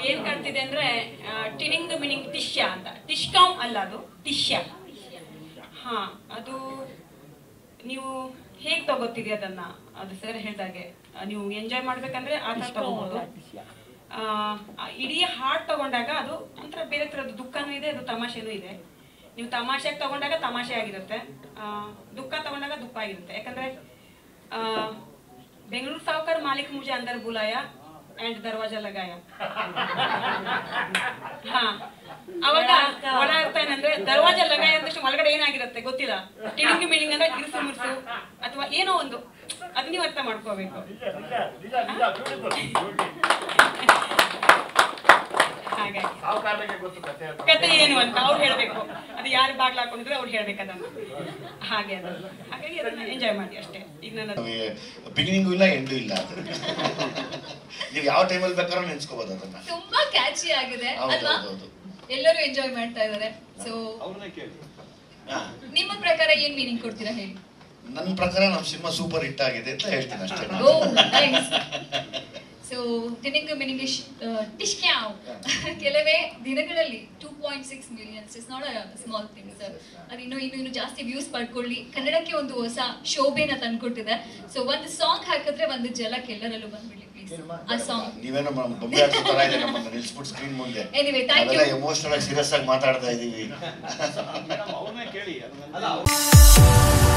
ಏನ್ ಕಾಣ್ತಿದೆ ಅಂದ್ರೆ ಆ, ಟಿನಿಂಗ್ ಮಿನಿಂಗ್ ಟಿಶ್ಯ ಅಂತ ಟಿಶ್ಕಾಂ ಅಲ್ಲ ಅದು ಟಿಶ್ಯ ಹಾ ಅದು ನೀವು ಹೇಗ್ ತಗೋತೀರಿ ಅದನ್ನ ಅದು ಸರ್ ಹೇಳ್ದಾಗೆ ಆ, ನೀವು ಎಂಜಾಯ್ ಮಾಡ್ಬೇಕಂದ್ರೆ ಆ ಥರ ತಗೋಬಹುದು ಆ, ಆ ಇಡೀ ಹಾಡ್ ತಗೊಂಡಾಗ ಅದು ಒಂಥರ ಬೇರೆ ಥರದ ದುಃಖನೂ ಇದೆ ಅದು ತಮಾಷೆನೂ ಇದೆ ನೀವು ತಮಾಷೆಗೆ ತಗೊಂಡಾಗ ತಮಾಷೆ ಆಗಿರುತ್ತೆ ಆ, ದುಃಖ ತಗೊಂಡಾಗ ದುಃಖ ಆಗಿರುತ್ತೆ ಯಾಕಂದ್ರೆ ಆ, ಬೆಂಗಳೂರು ಸಾವುಕಾರ ಮಾಲಿಕ್ ಮುಜೆ ಅಂದರ್ ಬುಲಾಯ ಅಂಡ್ ದರ್ವಾಜಾ ಲಗಾಯ ಹಾ ಅವಾಗ ಒಳ ಅರ್ಥ ಏನಂದ್ರೆ ದರ್ವಾಜ ಲಗಾಯ ಅಂದ ತಕ್ಷಣ ಒಳಗಡೆ ಏನಾಗಿರುತ್ತೆ ಗೊತ್ತಿಲ್ಲ ಟಿಣಿಂಗ್ ಮಿಣಿಂಗ್ ಅಂದ್ರೆ ಇರುಸು ಮುರುಸು ಅಥವಾ ಏನೋ ಒಂದು ಅದ್ ನೀವು ಅರ್ಥ ಮಾಡ್ಕೋಬೇಕು ಹಾಗಾಗಿ ಸಾವುಕಾರರಿಗೆ ಗೊತ್ತು ಕಥೆ ಅಂತ. ಕತೆ ಏನು ಅಂತ ಅವ್ರು ಹೇಳ್ಬೇಕು ಅದು ಯಾರು ಬಾಗ್ಲ ಹಾಕೊಂಡಿದ್ರೆ ಅವ್ರು ಹೇಳ್ಬೇಕು ಅದನ್ನ ಹಾಗೆ ಅದು ಹಾಗಾಗಿ ಅದನ್ನ ಎಂಜಾಯ್ ಮಾಡಿ ಅಷ್ಟೇ ಈಗ ನನ್ನ ಬಿಗಿನಿಂಗು ಇಲ್ಲ ಎಂಡು ಇಲ್ಲ ಅದು ನೀವು ಯಾವ ಟೈಮಲ್ಲಿ ಬೇಕಾದ್ರೂ ನೆನ್ಸ್ಕೋಬೋದು ಅದನ್ನ ತುಂಬಾ ಕ್ಯಾಚಿ ಆಗಿದೆ ಹೌದು, ಅಲ್ವಾ ಹೌದು, ಹೌದು. ಎಲ್ಲರೂ ಎಂಜಾಯ್ ಮಾಡ್ತಾ ಇದ್ದಾರೆ ಸೊ ಹಾ. ನಿಮ್ಮ ಪ್ರಕಾರ ಏನ್ ಮೀನಿಂಗ್ ಕೊಡ್ತೀರಾ ಹೇಳಿ ನನ್ನ ಪ್ರಕಾರ ನಮ್ಮ ಸಿನಿಮಾ ಸೂಪರ್ ಹಿಟ್ ಆಗಿದೆ ಅಂತ ಹೇಳ್ತೀನಿ ಅಷ್ಟೇ ಓ ನೈಸ್ ಸೊ ಟಿನಿಂಗ್ ಮಿನಿಂಗ್ ಟಿಶ್ಕ್ಯಾವ್ ಕೆಲವೇ ದಿನಗಳಲ್ಲಿ two point six millions is not a small thing sir ಅದು ಇನ್ನೂ ಇನ್ನು ಇನ್ನು ಜಾಸ್ತಿ ವ್ಯೂಸ್ ಪಡ್ಕೊಳ್ಳಿ ಕನ್ನಡಕ್ಕೆ ಒಂದು ಹೊಸ ಶೋಭೆನ ತಂದ್ಕೊಟ್ಟಿದೆ ಸೊ ಒಂದು ಸಾಂಗ್ ಹಾಕಿದ್ರೆ ಒಂದು ಜಲಕ್ಕೆ ಎಲ್ಲರಲ್ಲೂ ಬಂದ್ಬಿಡ್ಲಿ ಪ್ಲೀಸ್ ಆ ಸಾಂಗ್ ನೀವೇನೋ ನಮ್ಮ ಬೊಂಬೆ ಆಡ್ಸೋ ತರ ಇದೆ ನಮ್ಮನ್ನ ನಿಲ್ಸ್ಬಿಟ್ಟು ಸ್ಕ್ರೀನ್ ಮುಂದೆ Anyway, thank you. ನಾವೆಲ್ಲ ಎಮೋಷನಲ್ ಆಗಿ ಸೀರಿಯಸ್ ಆಗಿ ಮಾತಾಡ್ತಾ ಇದೀವಿ ಮೇಡಮ್ ಅವ್ರನ್ನೇ ಕೇಳಿ ಅದನ್ನ ಅಲ್ಲ